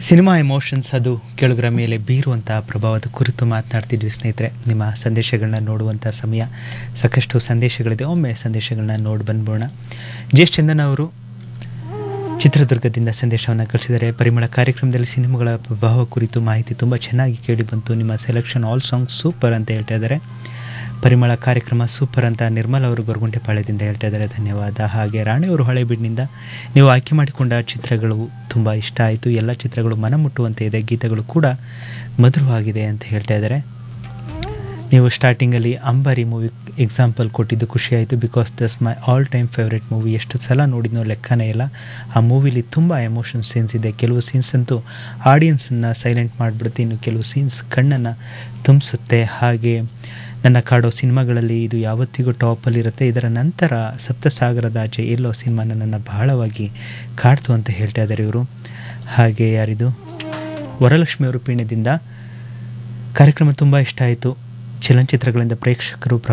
cinema emotions ಅದು ಕೇಳುಗರ ಮೇಲೆ ಬೀರುವಂತಹ ಪ್ರಭಾವದ ಕುರಿತು ಮಾತನಾಡ್ತಿದ್ವಿ ಸ್ನೇಹಿತರೆ ನಿಮ್ಮ ಸಂದೇಶಗಳನ್ನ ನೋಡುವಂಥ ಸಮಯ ಸಾಕಷ್ಟು ಸಂದೇಶಗಳಿದೆ ಒಮ್ಮೆ ಸಂದೇಶಗಳನ್ನ ನೋಡಿ ಬಂದ್ಬೋಣ ಜೆ ಎಸ್ ಚಂದನ್ ಅವರು ಚಿತ್ರದುರ್ಗದಿಂದ ಸಂದೇಶವನ್ನು ಕಳಿಸಿದ್ದಾರೆ ಪರಿಮಳ ಕಾರ್ಯಕ್ರಮದಲ್ಲಿ ಸಿನಿಮಾಗಳ ಪ್ರಭಾವ ಕುರಿತು ಮಾಹಿತಿ ತುಂಬ ಚೆನ್ನಾಗಿ ಕೇಳಿ ಬಂತು ನಿಮ್ಮ ಸೆಲೆಕ್ಷನ್ ಆಲ್ ಸಾಂಗ್ ಸೂಪರ್ ಅಂತ ಹೇಳ್ತಾ ಇದ್ದಾರೆ ಪರಿಮಳ ಕಾರ್ಯಕ್ರಮ ಸೂಪರ್ ಅಂತ ನಿರ್ಮಲ್ ಅವರು ಗೊರಗುಂಟೆಪಾಳ್ಯದಿಂದ ಹೇಳ್ತಾ ಇದ್ದಾರೆ ಧನ್ಯವಾದ ಹಾಗೆ ರಾಣಿಯವರು ಹಳೆಬೀಡಿನಿಂದ ನೀವು ಆಯ್ಕೆ ಮಾಡಿಕೊಂಡ ಚಿತ್ರಗಳು ತುಂಬ ಇಷ್ಟ ಆಯಿತು ಎಲ್ಲ ಚಿತ್ರಗಳು ಮನಮುಟ್ಟುವಂತೆ ಇದೆ ಗೀತೆಗಳು ಕೂಡ ಮಧುರವಾಗಿದೆ ಅಂತ ಹೇಳ್ತಾ ಇದ್ದಾರೆ ನೀವು ಸ್ಟಾರ್ಟಿಂಗಲ್ಲಿ ಅಂಬಾರಿ ಮೂವಿ ಎಕ್ಸಾಂಪಲ್ ಕೊಟ್ಟಿದ್ದು ಖುಷಿ ಆಯಿತು because this my all time favourite movie ಎಷ್ಟು ಸಲ ನೋಡಿದ್ನೋ ಲೆಕ್ಕನೇ ಇಲ್ಲ ಆ ಮೂವಿಲಿ ತುಂಬ ಎಮೋಷನ್ ಸೀನ್ಸ್ ಇದೆ ಕೆಲವು ಸೀನ್ಸ್ ಅಂತೂ ಆಡಿಯನ್ಸನ್ನು ಸೈಲೆಂಟ್ ಮಾಡಿಬಿಡುತ್ತೆ ಇನ್ನು ಕೆಲವು ಸೀನ್ಸ್ ಕಣ್ಣನ್ನು ತುಂಬಿಸುತ್ತೆ ಹಾಗೆ ನನ್ನ ಕಾಡೋ ಸಿನಿಮಾಗಳಲ್ಲಿ ಇದು ಯಾವತ್ತಿಗೂ ಟಾಪಲ್ಲಿರುತ್ತೆ ಇದರ ನಂತರ ಸಪ್ತಸಾಗರದ ಆಚೆ ಎಲ್ಲೋ ಸಿನಿಮಾ ನನ್ನನ್ನು ಬಹಳವಾಗಿ ಕಾಡ್ತು ಅಂತ ಹೇಳ್ತಾ ಇದ್ದಾರೆ ಇವರು ಹಾಗೆ ಯಾರಿದು ವರಲಕ್ಷ್ಮಿ ಅವರು ಪೀಣ್ಯದಿಂದ ಕಾರ್ಯಕ್ರಮ ತುಂಬ ಇಷ್ಟ ಆಯಿತು ಚಲನಚಿತ್ರಗಳಿಂದ ಪ್ರೇಕ್ಷಕರು